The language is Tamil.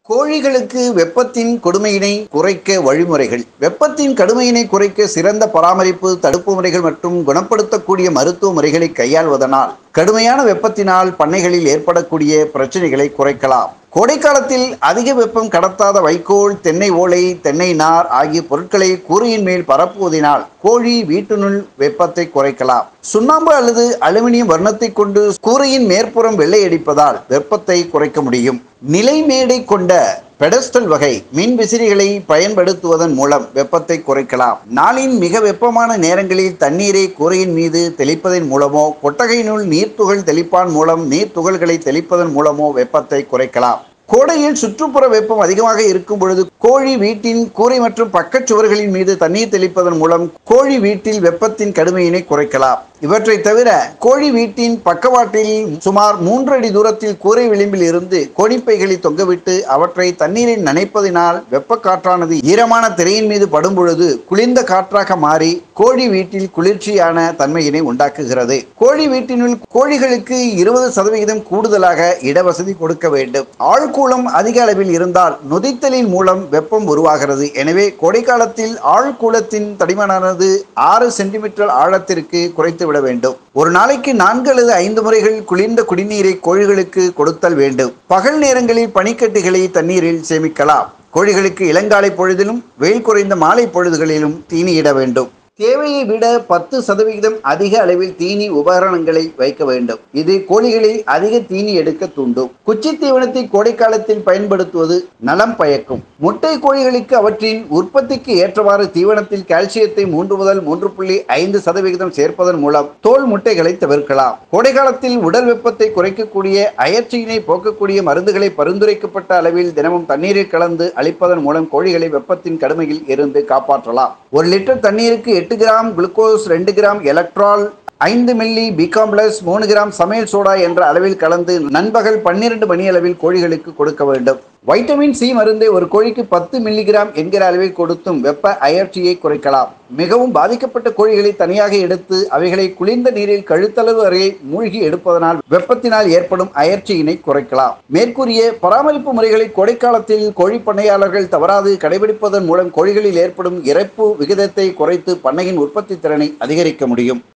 கோழிகளுக்கு வெப்பத்தின் கொடுமையினை குறைக்க வழிமுறைகள் வெப்பத்தின் கடுமையினை குறைக்க சிறந்த பராமரிப்பு தடுப்பு முறைகள் மற்றும் குணப்படுத்தக்கூடிய மருத்துவ முறைகளை கையாள்வதனால் கடுமையான வெப்பத்தினால் பண்ணைகளில் ஏற்படக்கூடிய பிரச்சனைகளை குறைக்கலாம் கோடைக்காலத்தில் அதிக வெப்பம் கடத்தாத வைக்கோல் தென்னை ஓலை தென்னை நார் ஆகிய பொருட்களை கூரையின் மேல் பரப்புவதனால் கோழி வீட்டினுள் வெப்பத்தை குறைக்கலாம் சுண்ணாம்பு அல்லது அலுமினியம் வர்ணத்தை கொண்டு கூரையின் மேற்புறம் வெள்ளையடிப்பதால் வெப்பத்தை குறைக்க முடியும் நிலைமேடை கொண்ட பெடஸ்டல் வகை மின் விசிறிகளை பயன்படுத்துவதன் மூலம் வெப்பத்தை குறைக்கலாம் நாளின் மிக வெப்பமான நேரங்களில் தண்ணீரை கூரையின் மீது தெளிப்பதன் மூலமோ கொட்டகையினுள் நீர்த்துகள் தெளிப்பான் மூலம் நீர் துகள்களை தெளிப்பதன் மூலமோ வெப்பத்தை குறைக்கலாம் கோடையில் சுற்றுப்புற வெப்பம் அதிகமாக இருக்கும் பொழுது கோழி வீட்டின் கூரை மற்றும் பக்கச் சுவர்களின் மீது தண்ணீர் தெளிப்பதன் மூலம் கோழி வீட்டில் வெப்பத்தின் கடுமையினை குறைக்கலாம் இவற்றை தவிர கோழி வீட்டின் பக்கவாட்டில் சுமார் மூன்று அடி தூரத்தில் கூரை விளிம்பில் இருந்து கோணிப்பைகளை தொங்கவிட்டு அவற்றை தண்ணீரில் நனைப்பதினால் வெப்ப காற்றானது ஈரமான திரையின் மீது படும் பொழுது குளிர்ந்த காற்றாக மாறி கோழி வீட்டில் குளிர்ச்சியான தன்மையினை உண்டாக்குகிறது கோழி வீட்டினுள் கோழிகளுக்கு இருபது சதவிகிதம் கூடுதலாக இடவசதி கொடுக்க வேண்டும் ஆழ்கூளம் அதிக அளவில் இருந்தால் நொதித்தலின் மூலம் வெப்பம் உருவாகிறது எனவே கோடைக்காலத்தில் ஆழ்கூளத்தின் தடிமனானது ஆறு சென்டிமீட்டர் ஆழத்திற்கு குறைத்து விட வேண்டும் ஒரு நாளைக்கு நான்கு அல்லது ஐந்து முறைகள் குளிர்ந்த குடிநீரை கோழிகளுக்கு கொடுத்தல் வேண்டும் பகல் நேரங்களில் பனிக்கட்டிகளை தண்ணீரில் சேமிக்கலாம் கோழிகளுக்கு இளங்காலை பொழுதிலும் வெயில் குறைந்த மாலை பொழுதுகளிலும் தீனியிட வேண்டும் தேவையை விட பத்து சதவிகிதம் அதிக அளவில் தீனி உபகரணங்களை வைக்க வேண்டும் இது கோழிகளில் அதிக தீனி எடுக்க தூண்டும் குச்சி தீவனத்தை கோடைக்காலத்தில் பயன்படுத்துவது நலம் பயக்கும் முட்டை கோழிகளுக்கு அவற்றின் உற்பத்திக்கு ஏற்றவாறு தீவனத்தில் கால்சியத்தை மூன்று முதல் மூன்று புள்ளி ஐந்து சதவிகிதம் சேர்ப்பதன் மூலம் தோல் முட்டைகளை தவிர்க்கலாம் கோடைக்காலத்தில் உடல் வெப்பத்தை குறைக்கக்கூடிய அயற்சியினை போக்கக்கூடிய மருந்துகளை பரிந்துரைக்கப்பட்ட அளவில் தினமும் தண்ணீரில் கலந்து அளிப்பதன் மூலம் கோழிகளை வெப்பத்தின் கடுமையில் இருந்து காப்பாற்றலாம் ஒரு லிட்டர் தண்ணீருக்கு எட்டு கிராம் குளுக்கோஸ் ரெண்டு கிராம் எலக்ட்ரால் ஐந்து மில்லி பிகாம்ப்ளஸ் மூணு கிராம் சமையல் சோடா என்ற அளவில் கலந்து நண்பகல் பன்னிரண்டு மணி அளவில் கோழிகளுக்கு கொடுக்க வேண்டும் வைட்டமின் சி மருந்தை ஒரு கோழிக்கு பத்து மில்லிகிராம் என்கிற அளவில் கொடுத்தும் வெப்ப அயற்சியை குறைக்கலாம் மிகவும் பாதிக்கப்பட்ட கோழிகளை தனியாக எடுத்து அவைகளை குளிர்ந்த நீரில் கழுத்தளவு வரை மூழ்கி எடுப்பதனால் வெப்பத்தினால் ஏற்படும் அயற்சியினை குறைக்கலாம் மேற்கூறிய பராமரிப்பு முறைகளை கோடைக்காலத்தில் கோழி பண்ணையாளர்கள் தவறாது கடைபிடிப்பதன் மூலம் கோழிகளில் ஏற்படும் இறப்பு விகிதத்தை குறைத்து பண்ணையின் உற்பத்தி திறனை அதிகரிக்க முடியும்